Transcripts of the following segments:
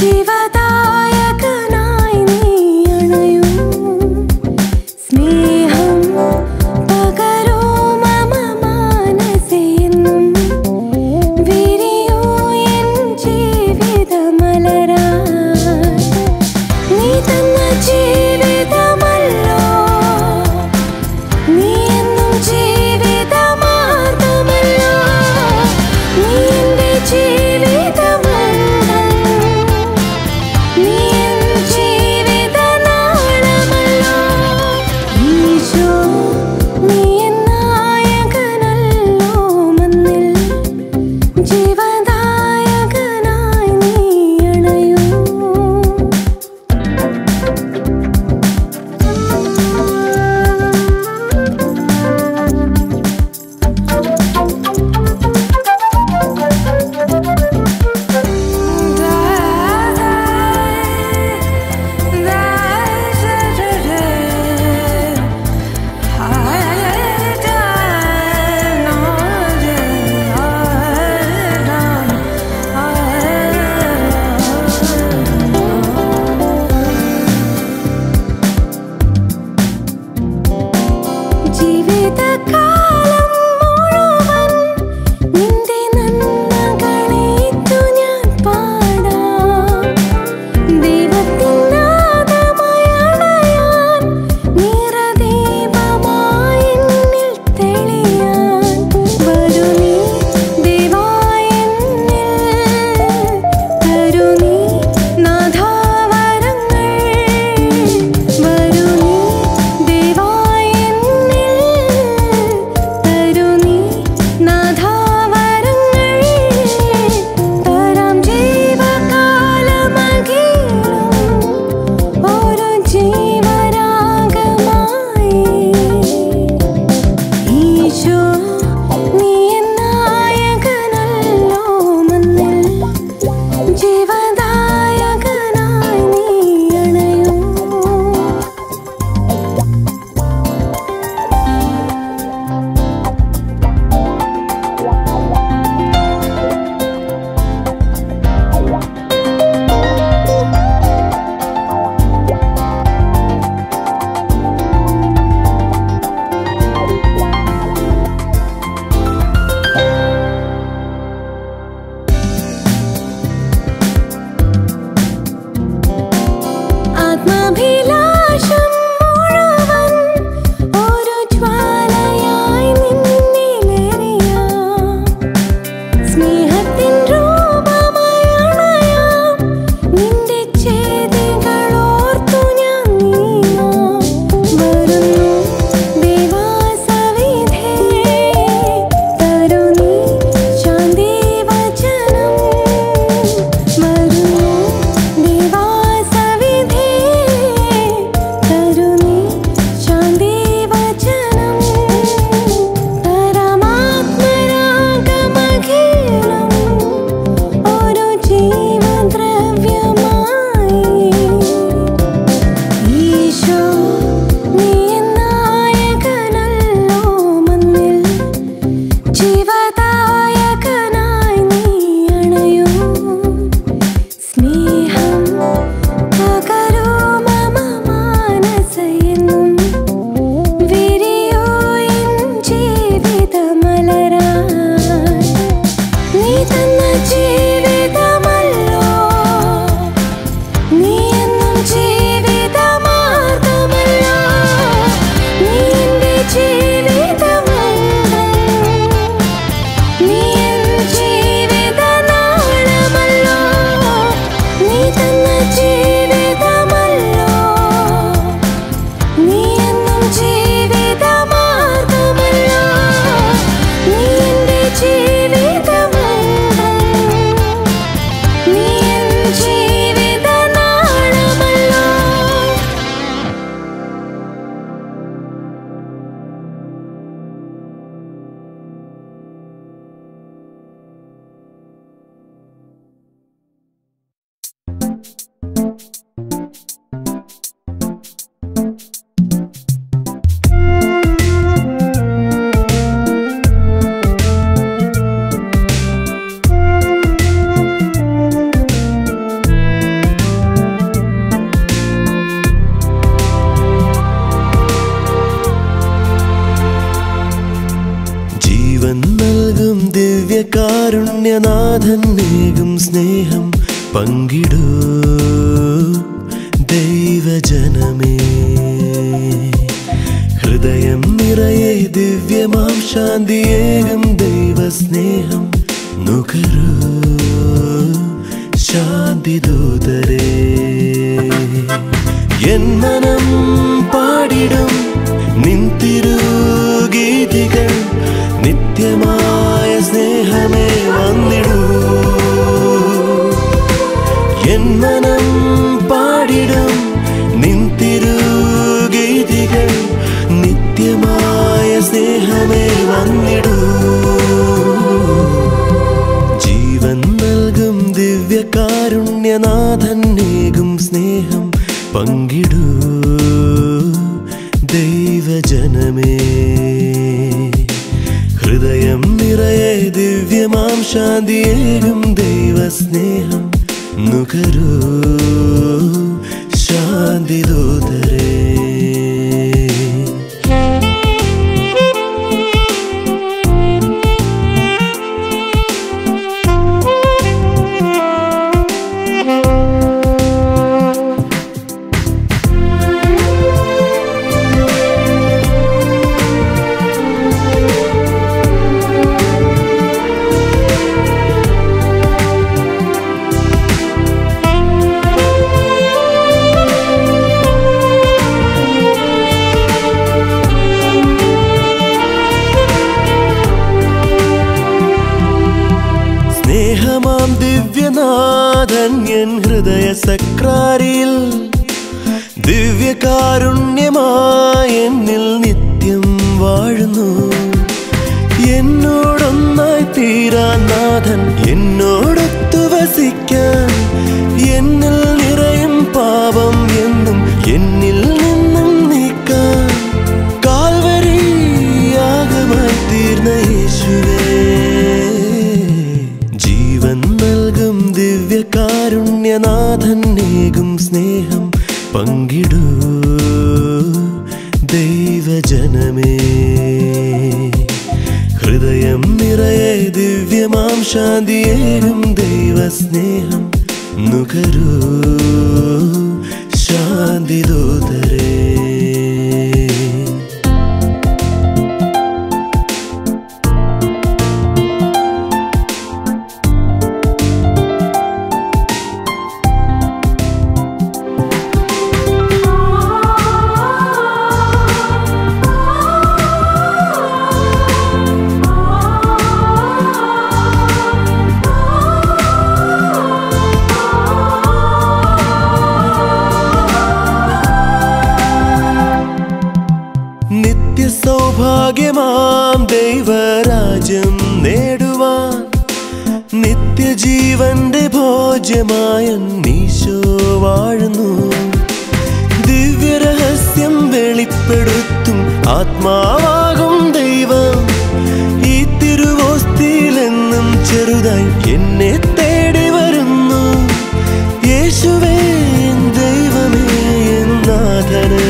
ജീവദായകനായി നീ അണയൂ സ്നേഹം പകരൂ മമ മാനസെന്നും വിരിയൂ എൻ ജീവിതമലരാ നീ തന്ന ജീവിതമല്ലോ നീ എന്നും ജീവിതമാർഗമല്ലോ നീ എൻ്റെ ജീവിതമല്ല ദിവ്യകാരുണ്യനാഥന്നേകും സ്നേഹം പങ്കിടൂ ദൈവജനമേ ഹൃദയം നിറയെ ദിവ്യമാം ശാന്തിയേകും ദൈവസ്നേഹം നുകരൂ ശാന്തിദൂതരേ എൻ മനം പാടിടും നിൻ തിരുഗീതികൾ നിത്യമായ സ്നേഹമേ വന്നിടൂ എൻ മനം പാടിടും നിൻ തിരുഗീതികൾ നിത്യമായ സ്നേഹമേ വന്നിടൂ ജീവൻ നൽകും ദിവ്യകാരുണ്യനാഥന്നേകും സ്നേഹം പങ്കിടൂ ദൈവജനമേ ഹൃദയം നിറയെ ദിവ്യമാം ശാന്തിയേകും ദൈവസ്നേഹം നുകരൂ ശാന്തിദൂതരേ സ്നേഹമാം ദിവ്യനാഥന്യൻ ഹൃദയ സക്രാരിയിൽ ദിവ്യകാരുണ്യമായ എന്നിൽ നിത്യം വാഴുന്നു എന്നോടൊന്നായി തീരാൻ നാഥൻ എന്നോടൊത്തു വസിക്കാൻ എന്നിൽ നിറയും പാപം എന്നും എന്നിൽ നിന്നും നീക്കാൻ കാൽവരിയാകമായി തീർന്ന യേശുവേ ജീവൻ നൽകും ദിവ്യകാരുണ്യനാഥന്നേകും സ്നേഹം പങ്കിടൂ ദൈവജനമേ ഹൃദയം നിറയെ ദിവ്യമാം ശാന്തിയേകും ദൈവസ്നേഹം നുകരൂ ശാന്തിദൂതരേ നിത്യ സൗഭാഗ്യമാം ദൈവരാജ്യം നേടുവാൻ നിത്യജീവന്റെ ഭോജ്യമായ നീശോ വാഴുന്നു ദിവ്യരഹസ്യം വെളിപ്പെടുത്തും ആത്മാവാകും ദൈവം ഈ തിരുവോസ്തിയിലെന്നും ചെറുതായി എന്നെ തേടി വരുന്നു യേശുവേ എൻ ദൈവമേ എൻ നാഥനേ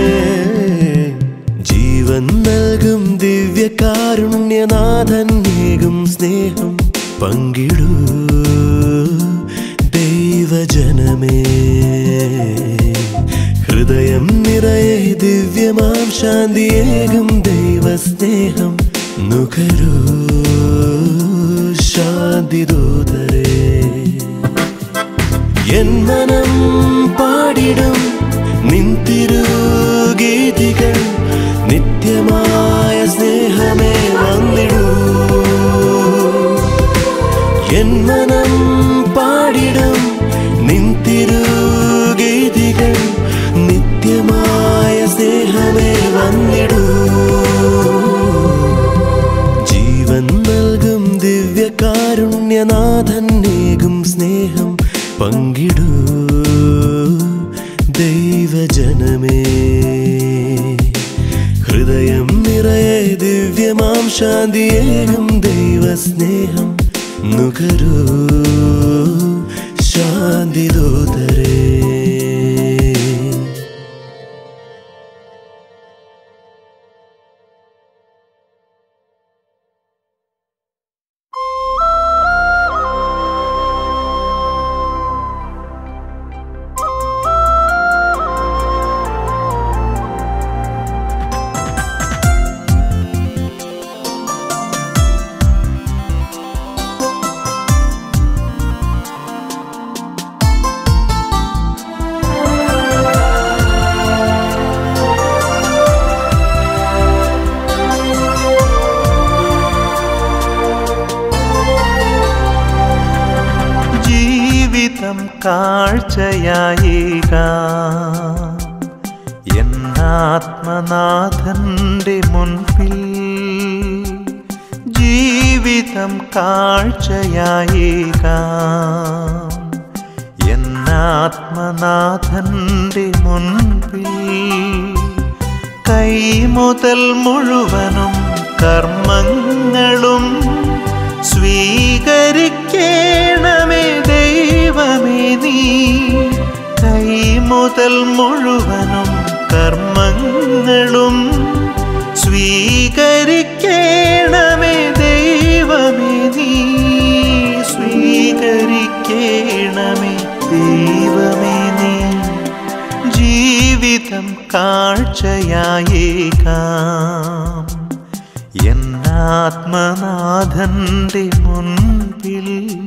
ജീവൻ നൽകും ദിവ്യകാരുണ്യനാഥന്നേകും സ്നേഹം പങ്കിടൂ ദൈവജനമേ ഹൃദയം നിറയെ ദിവ്യമാം ശാന്തിയേകും ദൈവസ്നേഹം നുകരൂ ശാന്തിദൂതരേ എൻ മനം പാടിടും നിൻ തിരുഗീതികൾ നിത്യമായ സ്നേഹമേ വന്നിടൂ എൻ മനം പാടിടും നിൻ തിരുഗീതികൾ നിത്യമായ സ്നേഹമേ വന്നിടൂ ജീവൻ നൽകും ദിവ്യകാരുണ്യനാഥന്നേകും സ്നേഹം പങ്കിടൂ ദൈവജനമേ ഹൃദയം നിറയെ ദിവ്യമാം ശാന്തിയേകും ദൈവസ്നേഹം നുകരൂ ശാന്തിദൂതരേ ആ കാഴ്ചയായേകാം എന്നാത്മനാഥന്റെ മുൻപിൽ ജീവിതം കാഴ്ചയായേകാം എന്നാത്മനാഥന്റെ മുൻപിൽ കൈമുതൽ മുഴുവനും കർമ്മങ്ങളും സ്വീകരിക്കണമേ ദൈവമേ നീ കൈമുതൽ മുഴുവനും കർമ്മങ്ങളും സ്വീകരിക്കണമേ ദൈവമേ നീ സ്വീകരിക്കണമേ ദൈവമേ നീ ജീവിതം കാഴ്ചയായേകാം എന്നാത്മനാഥന്റെ മുൻപിൽ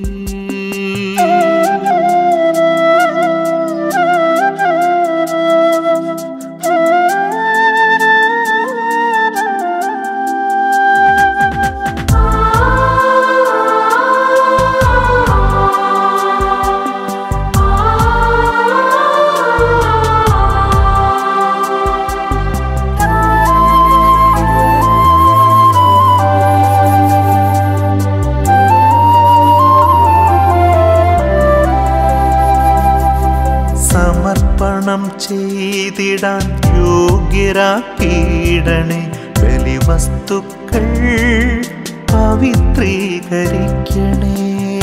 സമർപ്പണം ചെയ്തിടാൻ യോഗ്യരാക്കിയിടണേ ബലിവസ്തുക്കൾ പവിത്രീകരിക്കണേ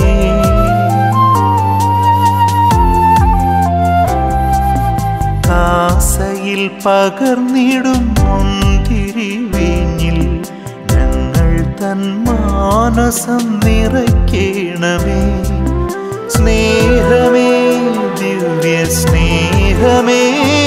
കാസയിൽ പകർന്നിടും മുന്തിരി വീഞ്ഞിൽ ഞങ്ങൾ തൻ മാനസം നിറയ്ക്കണമേ സ്നേഹമേ ദിവ്യ സ്നേഹമേ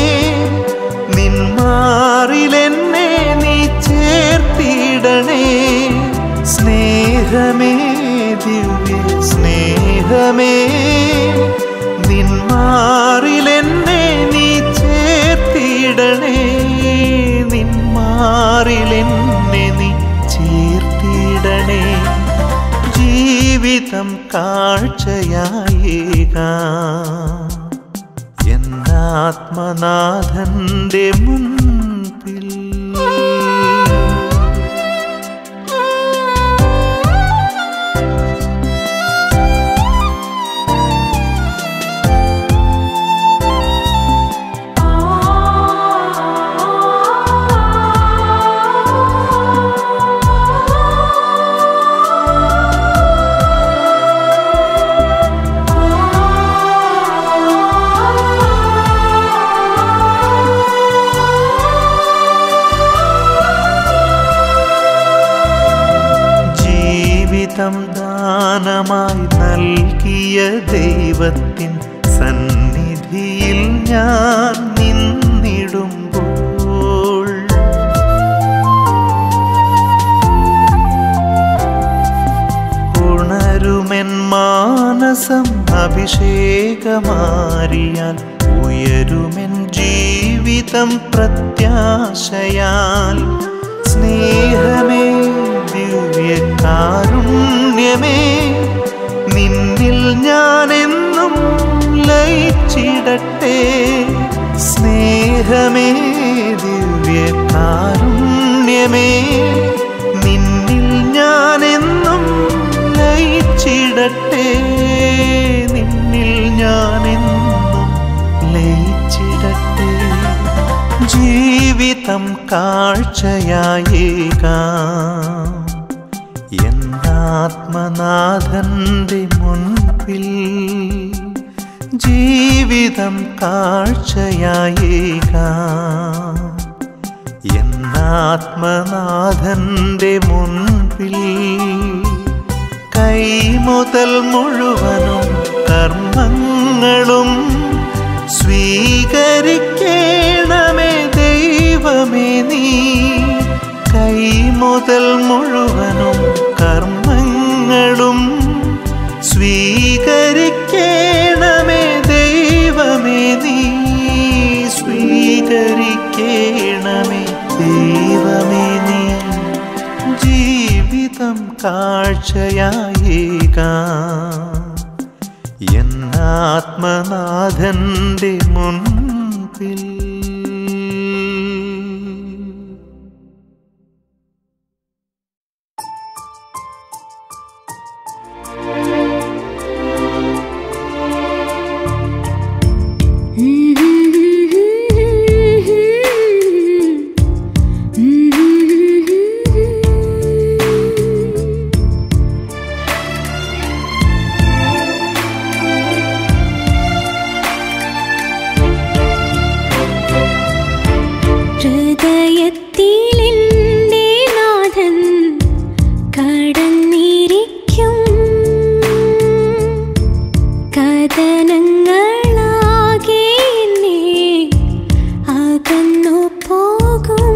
നിന്മാറിലെന്നെ നീ ചേർത്തിടണേ സ്നേഹമേ ദിവ്യ സ്നേഹമേ നിന്മാറിലെന്നെ നീ ചേർത്തിടണേ നിന്മാറിലെന്നെ നീ ചേർത്തിടണേ ജീവിതം കാഴ്ചയായേകാം എന്നാത്മനാഥന്റെ മുൻപിൽ ജീവിതം ദാനമായി നൽകിയ ദൈവത്തിൻ സന്നിധിയിൽ ഞാൻ നിന്നിടുമ്പോൾ ഉണരുമെൻ മാനസം അഭിഷേകമാരിയാൽ ഉയരുമെൻ ജീവിതം പ്രത്യാശയാൽ സ്നേഹമേ ദിവ്യകാരുണ്യമേ നിന്നിൽ ഞാനെന്നും ലയിച്ചിടട്ടെ സ്നേഹമേ ദിവ്യകാരുണ്യമേ നിന്നിൽ ഞാനെന്നും ലയിച്ചിടട്ടെ നിന്നിൽ ഞാനെന്നും ലയിച്ചിടട്ടെ ജീവിതം കാഴ്ചയായേകാം എന്നാത്മനാഥന്റെ മുൻപിൽ ജീവിതം കാഴ്ചയായേകാം എന്നാത്മനാഥന്റെ മുൻപിൽ കൈമുതൽ മുഴുവനും കർമ്മങ്ങളും സ്വീകരിക്കണമേ ദൈവമേ നീ കൈമുതൽ മുഴുവനും കർമ്മങ്ങളും സ്വീകരിക്കണമേ ദൈവമേ നീ സ്വീകരിക്കണമേ ദൈവമേ നീ ജീവിതം കാഴ്ചയായേകാം എന്നാ ആത്മനാഥന്റെ മുൻപിൽ ഹൃദയത്തിലെന്റെ നാഥൻ കടന്നിരിക്കും കഥനങ്ങളാകെ എന്നെ അകന്നു പോകും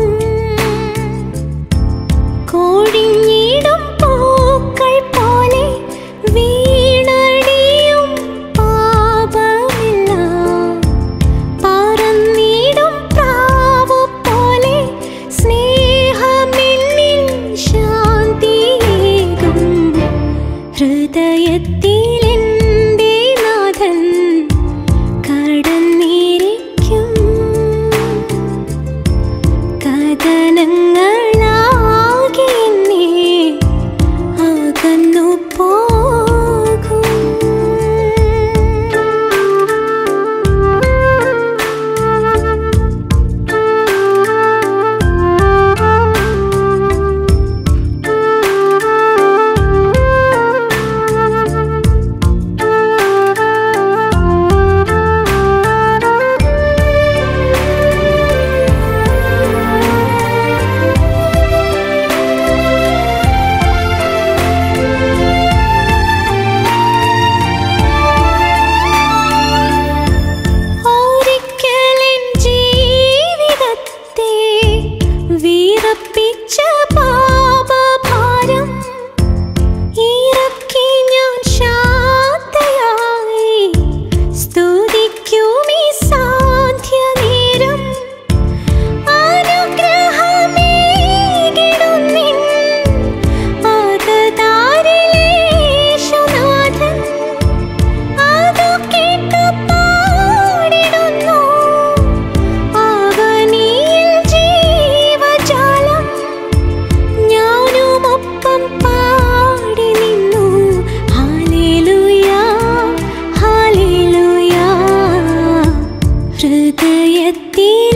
കോഴിഞ്ഞിടും പൂക്കൾ പോലെ വീണടിയും പാപമെല്ലാം പറന്നിടും പ്രാവു പോലെ സ്നേഹമെന്നിൽ ശാന്തിയേകും ഹൃദയത്തിലെന്റെ നാഥൻ കടന്നിരിക്കും കഥനങ്ങളാകെ എന്നെ അകന്നു പോകും ഒരിക്കലെൻ ജീവിതത്തെ വീറപ്പിച്ച പാപഭാരം ഇറക്കി ഞാൻ ശാന്തയായി സ്തുതിക്കുമീ സാന്ധ്യനേരം അനുഗ്രഹമേകിടുന്നിൻ ആകതാരിലേശുനാഥൻ അതു കേട്ടു പാടിടുന്നു അവനിൽ ജീവജാലം ഞാനുമൊപ്പം പാടി നിന്നു ഹാലേലുയാ ഹാലേലുയാ ഹൃദയത്തിൽ